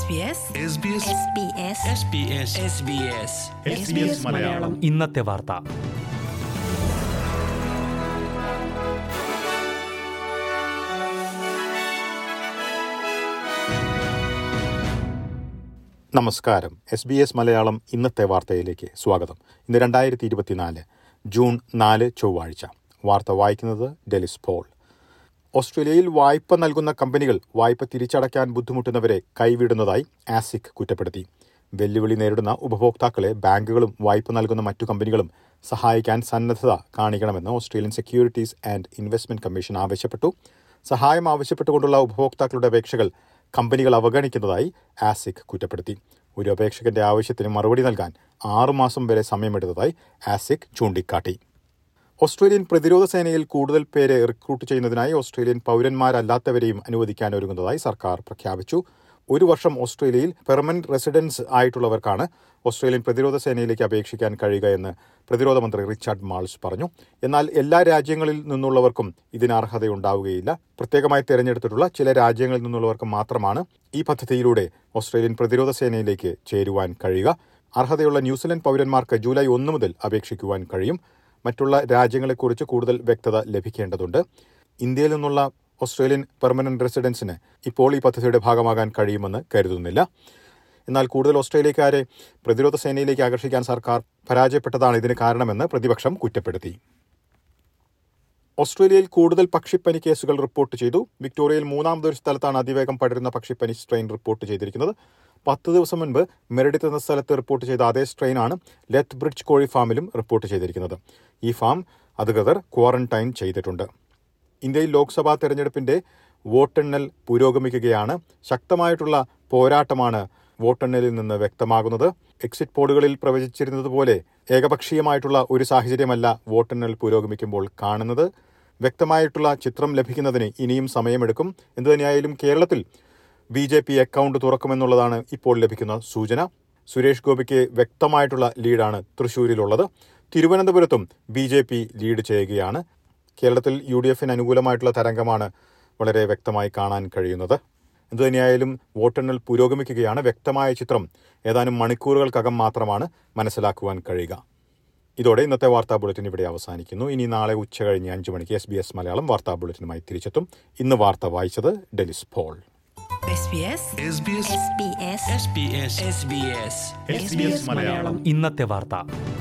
മലയാളം ഇന്നത്തെ വാർത്ത നമസ്കാരം എസ് ബി എസ് മലയാളം ഇന്നത്തെ വാർത്തയിലേക്ക് സ്വാഗതം ഇന്ന് രണ്ടായിരത്തി ഇരുപത്തിനാല് ജൂൺ നാല് ചൊവ്വാഴ്ച വാർത്ത വായിക്കുന്നത് ഡെലിസ് പോൾ ഓസ്ട്രേലിയയിൽ വായ്പ നൽകുന്ന കമ്പനികൾ വായ്പ തിരിച്ചടയ്ക്കാൻ ബുദ്ധിമുട്ടുന്നവരെ കൈവിടുന്നതായി ആസിക് കുറ്റപ്പെടുത്തി വെല്ലുവിളി നേരിടുന്ന ഉപഭോക്താക്കളെ ബാങ്കുകളും വായ്പ നൽകുന്ന മറ്റു കമ്പനികളും സഹായിക്കാൻ സന്നദ്ധത കാണിക്കണമെന്ന് Australian securities and investment commission ആവശ്യപ്പെട്ടു സഹായം ആവശ്യപ്പെട്ടുകൊണ്ടുള്ള ഉപഭോക്താക്കളുടെ അപേക്ഷകൾ കമ്പനികൾ അവഗണിക്കുന്നതായി ആസിക് കുറ്റപ്പെടുത്തി ഒരു അപേക്ഷകന്റെ ആവശ്യത്തിന് മറുപടി നൽകാൻ ആറുമാസം വരെ സമയമെടുത്തതായി ആസിക് ചൂണ്ടിക്കാട്ടി ഓസ്ട്രേലിയൻ പ്രതിരോധ സേനയിൽ കൂടുതൽ പേരെ റിക്രൂട്ട് ചെയ്യുന്നതിനായി ഓസ്ട്രേലിയൻ പൌരന്മാരല്ലാത്തവരെയും അനുവദിക്കാൻ ഒരുങ്ങുന്നതായി സർക്കാർ പ്രഖ്യാപിച്ചു ഒരു വർഷം ഓസ്ട്രേലിയയിൽ പെർമനന്റ് റെസിഡൻസ് ആയിട്ടുള്ളവർക്കാണ് ഓസ്ട്രേലിയൻ പ്രതിരോധ സേനയിലേക്ക് അപേക്ഷിക്കാൻ കഴിയുക എന്ന് പ്രതിരോധ മന്ത്രി റിച്ചാർഡ് മാൾസ് പറഞ്ഞു എന്നാൽ എല്ലാ രാജ്യങ്ങളിൽ നിന്നുള്ളവർക്കും ഇതിന് അർഹതയുണ്ടാവുകയില്ല പ്രത്യേകമായി തിരഞ്ഞെടുത്തിട്ടുള്ള ചില രാജ്യങ്ങളിൽ നിന്നുള്ളവർക്ക് മാത്രമാണ് ഈ പദ്ധതിയിലൂടെ ഓസ്ട്രേലിയൻ പ്രതിരോധ സേനയിലേക്ക് ചേരുവാൻ കഴിയുക അർഹതയുള്ള ന്യൂസിലൻഡ് പൌരന്മാർക്ക് ജൂലൈ ഒന്ന് മുതൽ അപേക്ഷിക്കുവാൻ കഴിയും മറ്റുള്ള രാജ്യങ്ങളെക്കുറിച്ച് കൂടുതൽ വ്യക്തത ലഭിക്കേണ്ടതുണ്ട് ഇന്ത്യയിൽ നിന്നുള്ള ഓസ്ട്രേലിയൻ പെർമനന്റ് റെസിഡൻസിന് ഇപ്പോൾ ഈ പദ്ധതിയുടെ ഭാഗമാകാൻ കഴിയുമെന്ന് കരുതുന്നില്ല എന്നാൽ കൂടുതൽ ഓസ്ട്രേലിയക്കാരെ പ്രതിരോധ സേനയിലേക്ക് ആകർഷിക്കാൻ സർക്കാർ പരാജയപ്പെട്ടതാണ് ഇതിന് കാരണമെന്ന് പ്രതിപക്ഷം കുറ്റപ്പെടുത്തി ഓസ്ട്രേലിയയിൽ കൂടുതൽ പക്ഷിപ്പനി കേസുകൾ റിപ്പോർട്ട് ചെയ്തു വിക്ടോറിയയിൽ മൂന്നാമതൊരു സ്ഥലത്താണ് അതിവേഗം പടരുന്ന പക്ഷിപ്പനി സ്ട്രെയിൻ റിപ്പോർട്ട് ചെയ്തിരിക്കുന്നത് പത്ത് ദിവസം മുൻപ് മെറിഡിത്ത് എന്ന സ്ഥലത്ത് റിപ്പോർട്ട് ചെയ്ത അതേ സ്ട്രെയിനാണ് ലെത്ത് ബ്രിഡ്ജ് കോഴി ഫാമിലും റിപ്പോർട്ട് ചെയ്തിരിക്കുന്നത് ഈ ഫാം അധികൃതർ ക്വാറന്റൈൻ ചെയ്തിട്ടുണ്ട് ഇന്ത്യയിൽ ലോക്സഭാ തെരഞ്ഞെടുപ്പിന്റെ വോട്ടെണ്ണൽ പുരോഗമിക്കുകയാണ് ശക്തമായിട്ടുള്ള പോരാട്ടമാണ് വോട്ടെണ്ണലിൽ നിന്ന് വ്യക്തമാകുന്നത് എക്സിറ്റ് പോളുകളിൽ പ്രവചിച്ചിരുന്നതുപോലെ ഏകപക്ഷീയമായിട്ടുള്ള ഒരു സാഹചര്യമല്ല വോട്ടെണ്ണൽ പുരോഗമിക്കുമ്പോൾ കാണുന്നത് വ്യക്തമായിട്ടുള്ള ചിത്രം ലഭിക്കുന്നതിന് ഇനിയും സമയമെടുക്കും എന്തുതന്നെയായാലും കേരളത്തിൽ ബി ജെ പി അക്കൗണ്ട് തുറക്കുമെന്നുള്ളതാണ് ഇപ്പോൾ ലഭിക്കുന്ന സൂചന സുരേഷ് ഗോപിക്ക് വ്യക്തമായിട്ടുള്ള ലീഡാണ് തൃശൂരിലുള്ളത് തിരുവനന്തപുരത്തും ബി ജെ പി ലീഡ് ചെയ്യുകയാണ് കേരളത്തിൽ യു ഡി എഫിന് അനുകൂലമായിട്ടുള്ള തരംഗമാണ് വളരെ വ്യക്തമായി കാണാൻ കഴിയുന്നത് എന്തുതന്നെയായാലും വോട്ടെണ്ണൽ പുരോഗമിക്കുകയാണ് വ്യക്തമായ ചിത്രം ഏതാനും മണിക്കൂറുകൾക്കകം മാത്രമാണ് മനസ്സിലാക്കുവാൻ കഴിയുക ഇതോടെ ഇന്നത്തെ വാർത്താ ബുള്ളറ്റിൻ ഇവിടെ അവസാനിക്കുന്നു ഇനി നാളെ ഉച്ച കഴിഞ്ഞ് അഞ്ച് മണിക്ക് എസ് ബി എസ് മലയാളം വാർത്താ ബുള്ളറ്റിനുമായി തിരിച്ചെത്തും ഇന്ന് വാർത്ത വായിച്ചത് ഡെലിസ് പോൾ SBS ഇന്നത്തെ വാർത്ത